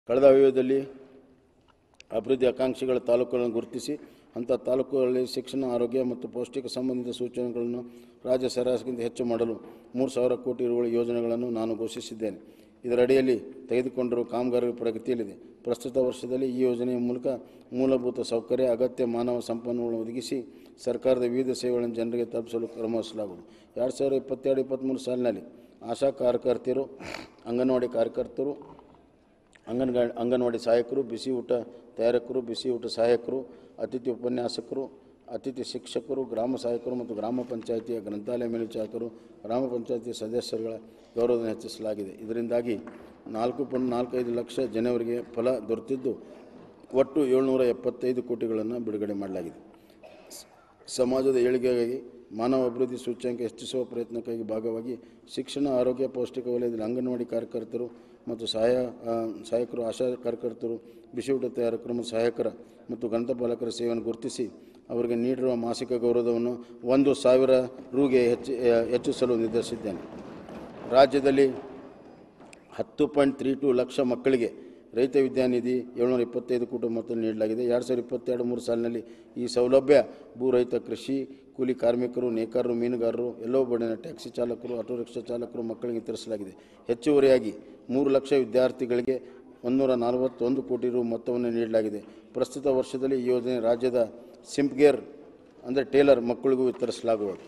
ಕಳೆದ ಅವಧಿಯಲ್ಲಿ ಅಭಿವೃದ್ಧಿ ಆಕಾಂಕ್ಷಿಗಳ ತಾಲೂಕುಗಳನ್ನು ಗುರುತಿಸಿ ಅಂಥ ತಾಲೂಕುಗಳಲ್ಲಿ ಶಿಕ್ಷಣ ಆರೋಗ್ಯ ಮತ್ತು ಪೌಷ್ಟಿಕ ಸಂಬಂಧಿತ ಸೂಚನೆಗಳನ್ನು ರಾಜ್ಯ ಸರಾಸರಿಗಿಂತ ಹೆಚ್ಚು ಮಾಡಲು ಮೂರು ಸಾವಿರ ಕೋಟಿ ರುಗಳ ಯೋಜನೆಗಳನ್ನು ನಾನು ಘೋಷಿಸಿದ್ದೇನೆ ಇದರಡಿಯಲ್ಲಿ ತೆಗೆದುಕೊಂಡಿರುವ ಕಾಮಗಾರಿ ಪ್ರಗತಿಯಲ್ಲಿದೆ ಪ್ರಸ್ತುತ ವರ್ಷದಲ್ಲಿ ಈ ಯೋಜನೆಯ ಮೂಲಕ ಮೂಲಭೂತ ಸೌಕರ್ಯ ಅಗತ್ಯ ಮಾನವ ಸಂಪನ್ಮೂಲ ಒದಗಿಸಿ ಸರ್ಕಾರದ ವಿವಿಧ ಸೇವೆಗಳನ್ನು ಜನರಿಗೆ ತಲುಪಿಸಲು ಕ್ರಮಿಸಲಾಗುವುದು ಎರಡು ಸಾವಿರದ ಇಪ್ಪತ್ತೆರಡು ಇಪ್ಪತ್ತ್ಮೂರು ಸಾಲಿನಲ್ಲಿ ಆಶಾ ಕಾರ್ಯಕರ್ತೆಯರು ಅಂಗನವಾಡಿ ಕಾರ್ಯಕರ್ತರು ಅಂಗನಗಾ ಅಂಗನವಾಡಿ ಸಹಾಯಕರು ಬಿಸಿ ಊಟ ತಯಾರಕರು ಬಿಸಿ ಊಟ ಸಹಾಯಕರು ಅತಿಥಿ ಉಪನ್ಯಾಸಕರು ಅತಿಥಿ ಶಿಕ್ಷಕರು ಗ್ರಾಮ ಸಹಾಯಕರು ಮತ್ತು ಗ್ರಾಮ ಪಂಚಾಯಿತಿಯ ಗ್ರಂಥಾಲಯ ಮೇಲ್ವಿಚಾರಕರು ಗ್ರಾಮ ಪಂಚಾಯಿತಿ ಸದಸ್ಯರುಗಳ ಗೌರವವನ್ನು ಹೆಚ್ಚಿಸಲಾಗಿದೆ ಇದರಿಂದಾಗಿ ನಾಲ್ಕು ಪಾಯಿಂಟ್ ನಾಲ್ಕೈದು ಲಕ್ಷ ಜನವರಿಗೆ ಫಲ ದೊರೆತಿದ್ದು ಒಟ್ಟು ಏಳ್ನೂರ ಎಪ್ಪತ್ತೈದು ಕೋಟಿಗಳನ್ನು ಬಿಡುಗಡೆ ಮಾಡಲಾಗಿದೆ ಸಮಾಜದ ಏಳಿಗೆಗಾಗಿ ಮಾನವ ಅಭಿವೃದ್ಧಿ ಸೂಚ್ಯಂಕ ಹೆಚ್ಚಿಸುವ ಪ್ರಯತ್ನಕ್ಕಾಗಿ ಭಾಗವಾಗಿ ಶಿಕ್ಷಣ ಆರೋಗ್ಯ ಪೌಷ್ಟಿಕ ವಲಯದಲ್ಲಿ ಅಂಗನವಾಡಿ ಕಾರ್ಯಕರ್ತರು ಮತ್ತು ಸಹಾಯ ಆ, ಸಹಾಯಕರು ಆಶಾ ಕಾರ್ಯಕರ್ತರು ಬಿಸಿ ಊಟ ತಯಾರಕರು ಮತ್ತು ಸಹಾಯಕರ ಮತ್ತು ಗ್ರಂಥಪಾಲಕರ ಸೇವೆಯನ್ನು ಗುರುತಿಸಿ ಅವರಿಗೆ ನೀಡಿರುವ ಮಾಸಿಕ ಗೌರವವನ್ನು ಒಂದು ಸಾವಿರ ರುಗೆ ಹೆಚ್ಚಿ ಆ, ಹೆಚ್ಚಿಸಲು ನಿರ್ಧರಿಸಿದ್ದೇನೆ ರಾಜ್ಯದಲ್ಲಿ ಹತ್ತು ಪಾಯಿಂಟ್ ತ್ರೀ ಟು ಲಕ್ಷ ಮಕ್ಕಳಿಗೆ ರೈತ ವಿದ್ಯಾನಿಧಿ ಏಳ್ನೂರ ಇಪ್ಪತ್ತೈದು ಕೋಟಿ ಮೊತ್ತ ನೀಡಲಾಗಿದೆ ಎರಡು ಸಾವಿರದ ಇಪ್ಪತ್ತೆರಡು ಮೂರು ಸಾಲಿನಲ್ಲಿ ಈ ಸೌಲಭ್ಯ ಭೂ ರೈತ ಕೃಷಿ ಕೂಲಿ ಕಾರ್ಮಿಕರು ನೇಕಾರರು ಮೀನುಗಾರರು ಎಲ್ಲೋ ಬಡಿನ ಟ್ಯಾಕ್ಸಿ ಚಾಲಕರು ಆಟೋ ರಿಕ್ಷಾ ಚಾಲಕರು ಮಕ್ಕಳಿಗೆ ವಿತರಿಸಲಾಗಿದೆ ಹೆಚ್ಚುವರಿಯಾಗಿ ಮೂರು ಲಕ್ಷ ವಿದ್ಯಾರ್ಥಿಗಳಿಗೆ ಒಂದೂರ ನಲವತ್ತೊಂದು ಕೋಟಿ ರು ಮೊತ್ತವನ್ನು ನೀಡಲಾಗಿದೆ ಪ್ರಸ್ತುತ ವರ್ಷದಲ್ಲಿ ಈ ಯೋಜನೆ ರಾಜ್ಯದ ಸಿಂಪ್ಗೇರ್ ಅಂದರೆ ಟೇಲರ್ ಮಕ್ಕಳಿಗೂ ವಿತರಿಸಲಾಗುವುದು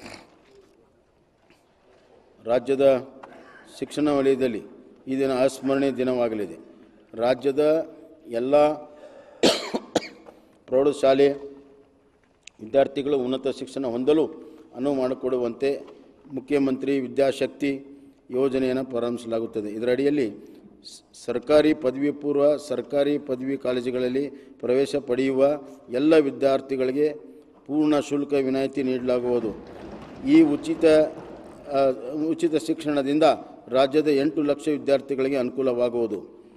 ರಾಜ್ಯದ ಶಿಕ್ಷಣ ವಲಯದಲ್ಲಿ ಈ ದಿನ ಅಸ್ಮರಣೀಯ ದಿನವಾಗಲಿದೆ ರಾಜ್ಯದ ಎಲ್ಲ ಪ್ರೌಢಶಾಲೆ ವಿದ್ಯಾರ್ಥಿಗಳು ಉನ್ನತ ಶಿಕ್ಷಣ ಹೊಂದಲು ಅನುವು ಮಾಡಿಕೊಡುವಂತೆ ಮುಖ್ಯಮಂತ್ರಿ ವಿದ್ಯಾಶಕ್ತಿ ಯೋಜನೆಯನ್ನು ಪ್ರಾರಂಭಿಸಲಾಗುತ್ತದೆ ಇದರಡಿಯಲ್ಲಿ ಸ್- ಸರ್ಕಾರಿ ಪದವಿ ಪೂರ್ವ ಸರ್ಕಾರಿ ಪದವಿ ಕಾಲೇಜುಗಳಲ್ಲಿ ಪ್ರವೇಶ ಪಡೆಯುವ ಎಲ್ಲ ವಿದ್ಯಾರ್ಥಿಗಳಿಗೆ ಪೂರ್ಣ ಶುಲ್ಕ ವಿನಾಯಿತಿ ನೀಡಲಾಗುವುದು ಈ ಉಚಿತ ಆ, ಉಚಿತ ಶಿಕ್ಷಣದಿಂದ ರಾಜ್ಯದ ಎಂಟು ಲಕ್ಷ ವಿದ್ಯಾರ್ಥಿಗಳಿಗೆ ಅನುಕೂಲವಾಗುವುದು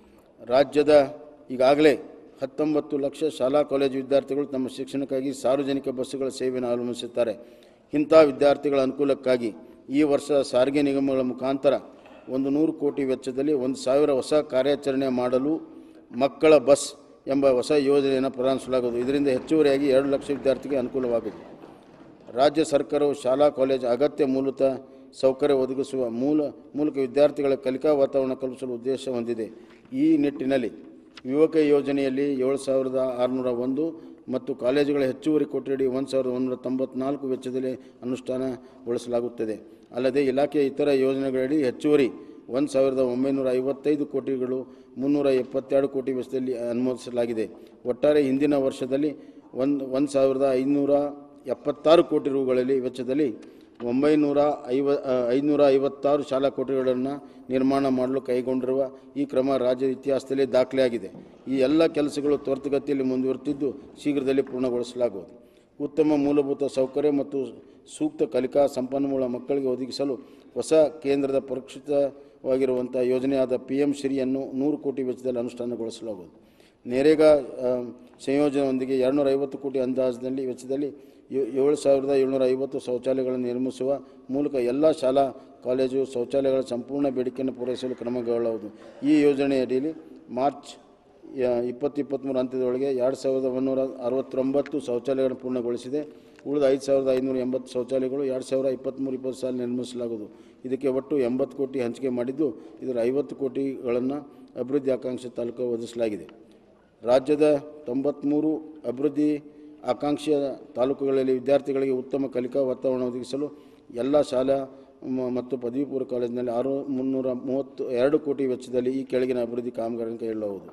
ರಾಜ್ಯದ ಈಗಾಗಲೇ ಹತ್ತೊಂಬತ್ತು ಲಕ್ಷ ಶಾಲಾ ಕಾಲೇಜು ವಿದ್ಯಾರ್ಥಿಗಳು ತಮ್ಮ ಶಿಕ್ಷಣಕ್ಕಾಗಿ ಸಾರ್ವಜನಿಕ ಬಸ್ಸುಗಳ ಸೇವೆಯನ್ನು ಅವಲಂಬಿಸುತ್ತಾರೆ ಇಂಥ ವಿದ್ಯಾರ್ಥಿಗಳ ಅನುಕೂಲಕ್ಕಾಗಿ ಈ ವರ್ಷ ಸಾರಿಗೆ ನಿಗಮಗಳ ಮುಖಾಂತರ ಒಂದು ನೂರು ಕೋಟಿ ವೆಚ್ಚದಲ್ಲಿ ಒಂದು ಸಾವಿರ ಹೊಸ ಕಾರ್ಯಾಚರಣೆ ಮಾಡಲು ಮಕ್ಕಳ ಬಸ್ ಎಂಬ ಹೊಸ ಯೋಜನೆಯನ್ನು ಪ್ರಾರಂಭಿಸಲಾಗುವುದು ಇದರಿಂದ ಹೆಚ್ಚುವರಿಯಾಗಿ ಎರಡು ಲಕ್ಷ ವಿದ್ಯಾರ್ಥಿಗೆ ಅನುಕೂಲವಾಗುವುದು ರಾಜ್ಯ ಸರ್ಕಾರವು ಶಾಲಾ ಕಾಲೇಜು ಅಗತ್ಯ ಮೂಲತ ಸೌಕರ್ಯ ಒದಗಿಸುವ ಮೂಲ ಮೂಲಕ ವಿದ್ಯಾರ್ಥಿಗಳ ಕಲಿಕಾ ವಾತಾವರಣ ಕಲ್ಪಿಸಲು ಉದ್ದೇಶ ಹೊಂದಿದೆ ಈ ನಿಟ್ಟಿನಲ್ಲಿ ಯುವಕ ಯೋಜನೆಯಲ್ಲಿ ಏಳು ಸಾವಿರದ ಆರುನೂರ ಒಂದು ಮತ್ತು ಕಾಲೇಜುಗಳ ಹೆಚ್ಚುವರಿ ಕೊಠಡಿ ಒಂದು ಸಾವಿರದ ಒಂದೂರ ತೊಂಬತ್ನಾಲ್ಕು ವೆಚ್ಚದಲ್ಲಿ ಅನುಷ್ಠಾನಗೊಳಿಸಲಾಗುತ್ತದೆ ಅಲ್ಲದೆ ಇಲಾಖೆಯ ಇತರ ಯೋಜನೆಗಳಡಿ ಹೆಚ್ಚುವರಿ ಒಂದು ಸಾವಿರದ ಒಂಬೈನೂರ ಐವತ್ತೈದು ಕೋಟಿಗಳು ಮುನ್ನೂರ ಎಪ್ಪತ್ತೆರಡು ಕೋಟಿ ವೆಚ್ಚದಲ್ಲಿ ಅನುಮೋದಿಸಲಾಗಿದೆ ಒಟ್ಟಾರೆ ಹಿಂದಿನ ವರ್ಷದಲ್ಲಿ ಒಂದು ಒಂದು ಸಾವಿರದ ಐನೂರ ಎಪ್ಪತ್ತಾರು ಕೋಟಿ ರುಗಳಲ್ಲಿ ವೆಚ್ಚದಲ್ಲಿ ಒಂಬೈನೂರ ಐವ ಆ, ಐನೂರ ಐವತ್ತಾರು ಶಾಲಾ ಕೊಠಡಿಗಳನ್ನು ನಿರ್ಮಾಣ ಮಾಡಲು ಕೈಗೊಂಡಿರುವ ಈ ಕ್ರಮ ರಾಜ್ಯದ ಇತಿಹಾಸದಲ್ಲಿ ದಾಖಲೆಯಾಗಿದೆ ಈ ಎಲ್ಲ ಕೆಲಸಗಳು ತ್ವರಿತಗತಿಯಲ್ಲಿ ಮುಂದುವರೆದಿದ್ದು ಶೀಘ್ರದಲ್ಲಿ ಪೂರ್ಣಗೊಳಿಸಲಾಗುವುದು ಉತ್ತಮ ಮೂಲಭೂತ ಸೌಕರ್ಯ ಮತ್ತು ಸೂಕ್ತ ಕಲಿಕಾ ಸಂಪನ್ಮೂಲ ಮಕ್ಕಳಿಗೆ ಒದಗಿಸಲು ಹೊಸ ಕೇಂದ್ರದ ಪರೀಕ್ಷಿತವಾಗಿರುವಂಥ ಯೋಜನೆಯಾದ ಪಿ ಎಂ ಶ್ರೀಯನ್ನು ನೂರು ಕೋಟಿ ವೆಚ್ಚದಲ್ಲಿ ಅನುಷ್ಠಾನಗೊಳಿಸಲಾಗುವುದು ನೇರೇಗಾ ಆ, ಸಂಯೋಜನೆಯೊಂದಿಗೆ ಎರಡುನೂರ ಐವತ್ತು ಕೋಟಿ ಅಂದಾಜಿನಲ್ಲಿ ವೆಚ್ಚದಲ್ಲಿ ಏ- ಏಳು ಸಾವಿರದ ಏಳ್ನೂರ ಐವತ್ತು ಶೌಚಾಲಯಗಳನ್ನು ನಿರ್ಮಿಸುವ ಮೂಲಕ ಎಲ್ಲ ಶಾಲಾ ಕಾಲೇಜು ಶೌಚಾಲಯಗಳ ಸಂಪೂರ್ಣ ಬೇಡಿಕೆಯನ್ನು ಪೂರೈಸಲು ಕ್ರಮಗೊಳ್ಳಬಹುದು ಈ ಯೋಜನೆಯಡಿಯಲ್ಲಿ ಮಾರ್ಚ್ ಯ- ಇಪ್ಪತ್ತು ಇಪ್ಪತ್ತ್ಮೂರು ಹಂತದೊಳಗೆ ಎರಡು ಸಾವಿರದ ಒಂದೂರ ಅರವತ್ತೊಂಬತ್ತು ಶೌಚಾಲಯಗಳನ್ನು ಪೂರ್ಣಗೊಳಿಸಿದೆ ಉಳಿದ ಐದು ಸಾವಿರದ ಐನೂರ ಎಂಬತ್ತು ಶೌಚಾಲಯಗಳು ಎರಡು ಸಾವಿರ ಇಪ್ಪತ್ತ್ಮೂರು ಇಪ್ಪತ್ತು ಸಾಲ ನಿರ್ಮಿಸಲಾಗುವುದು ಇದಕ್ಕೆ ಒಟ್ಟು ಎಂಬತ್ತು ಕೋಟಿ ಹಂಚಿಕೆ ಮಾಡಿದ್ದು ಇದರ ಐವತ್ತು ಕೋಟಿಗಳನ್ನು ಅಭಿವೃದ್ಧಿ ಆಕಾಂಕ್ಷೆ ತಾಲೂಕು ಒದಗಿಸಲಾಗಿದೆ ರಾಜ್ಯದ ತೊಂಬತ್ತ್ಮೂರು ಅಭಿವೃದ್ಧಿ ಆಕಾಂಕ್ಷೆಯ ತಾಲೂಕುಗಳಲ್ಲಿ ವಿದ್ಯಾರ್ಥಿಗಳಿಗೆ ಉತ್ತಮ ಕಲಿಕಾ ವಾತಾವರಣ ಒದಗಿಸಲು ಎಲ್ಲ ಶಾಲಾ ಮ- ಮತ್ತು ಪದವಿ ಪೂರ್ವ ಕಾಲೇಜಿನಲ್ಲಿ ಆರು ಮುನ್ನೂರ ಮೂವತ್ತು ಎರಡು ಕೋಟಿ ವೆಚ್ಚದಲ್ಲಿ ಈ ಕೆಳಗಿನ ಅಭಿವೃದ್ಧಿ ಕಾಮಗಾರಿಯನ್ನು ಕೈಗೊಳ್ಳಬಹುದು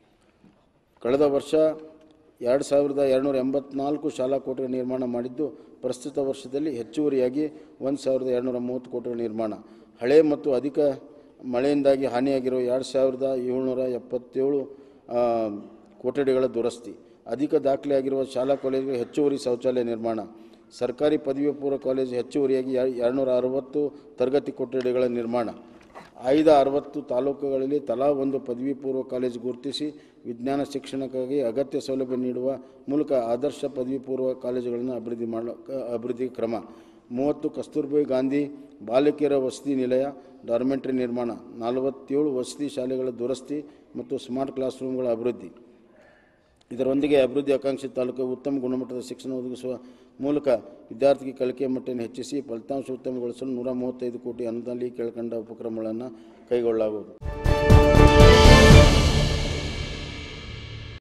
ಕಳೆದ ವರ್ಷ ಎರಡು ಸಾವಿರದ ಎರಡುನೂರ ಎಂಬತ್ನಾಲ್ಕು ಶಾಲಾ ಕೋಟೆಗಳ ನಿರ್ಮಾಣ ಮಾಡಿದ್ದು ಪ್ರಸ್ತುತ ವರ್ಷದಲ್ಲಿ ಹೆಚ್ಚುವರಿಯಾಗಿ ಒಂದು ಸಾವಿರದ ಎರಡುನೂರ ಮೂವತ್ತು ಕೋಟೆಗಳ ನಿರ್ಮಾಣ ಹಳೆ ಮತ್ತು ಅಧಿಕ ಮಳೆಯಿಂದಾಗಿ ಹಾನಿಯಾಗಿರುವ ಎರಡು ಸಾವಿರದ ಏಳ್ನೂರ ಎಪ್ಪತ್ತೇಳು ಆ, ಕೊಠಡಿಗಳ ದುರಸ್ತಿ ಅಧಿಕ ದಾಖಲೆಯಾಗಿರುವ ಶಾಲಾ ಕಾಲೇಜುಗಳಿಗೆ ಹೆಚ್ಚುವರಿ ಶೌಚಾಲಯ ನಿರ್ಮಾಣ ಸರ್ಕಾರಿ ಪದವಿ ಪೂರ್ವ ಕಾಲೇಜು ಹೆಚ್ಚುವರಿಯಾಗಿ ಎರಡುನೂರ ಅರವತ್ತು ತರಗತಿ ಕೊಠಡಿಗಳ ನಿರ್ಮಾಣ ಆಯ್ದ ಅರವತ್ತು ತಾಲೂಕುಗಳಲ್ಲಿ ತಲಾ ಒಂದು ಪದವಿ ಪೂರ್ವ ಕಾಲೇಜು ಗುರುತಿಸಿ ವಿಜ್ಞಾನ ಶಿಕ್ಷಣಕ್ಕಾಗಿ ಅಗತ್ಯ ಸೌಲಭ್ಯ ನೀಡುವ ಮೂಲಕ ಆದರ್ಶ ಪದವಿ ಪೂರ್ವ ಕಾಲೇಜುಗಳನ್ನು ಅಭಿವೃದ್ಧಿ ಮಾಡಲು ಅಭಿವೃದ್ಧಿ ಕ್ರಮ ಮೂವತ್ತು ಕಸ್ತೂರ್ಬಾಯಿ ಗಾಂಧಿ ಬಾಲಕಿಯರ ವಸತಿ ನಿಲಯ ಡಾರ್ಮೆಂಟ್ರಿ ನಿರ್ಮಾಣ ನಲವತ್ತೇಳು ವಸತಿ ಶಾಲೆಗಳ ದುರಸ್ತಿ ಮತ್ತು ಸ್ಮಾರ್ಟ್ ಕ್ಲಾಸ್ ರೂಮ್ಗಳ ಅಭಿವೃದ್ಧಿ ಇದರೊಂದಿಗೆ ಅಭಿವೃದ್ಧಿ ಆಕಾಂಕ್ಷಿ ತಾಲೂಕು ಉತ್ತಮ ಗುಣಮಟ್ಟದ ಶಿಕ್ಷಣ ಒದಗಿಸುವ ಮೂಲಕ ವಿದ್ಯಾರ್ಥಿಗೆ ಕಲಿಕೆ ಮಟ್ಟವನ್ನು ಹೆಚ್ಚಿಸಿ ಫಲಿತಾಂಶ ಉತ್ತಮಗೊಳಿಸಲು ನೂರ ಮೂವತ್ತೈದು ಕೋಟಿ ಅನುದಾನದಲ್ಲಿ ಕೆಳಕಂಡ ಉಪಕ್ರಮಗಳನ್ನು ಕೈಗೊಳ್ಳಲಾಗುವುದು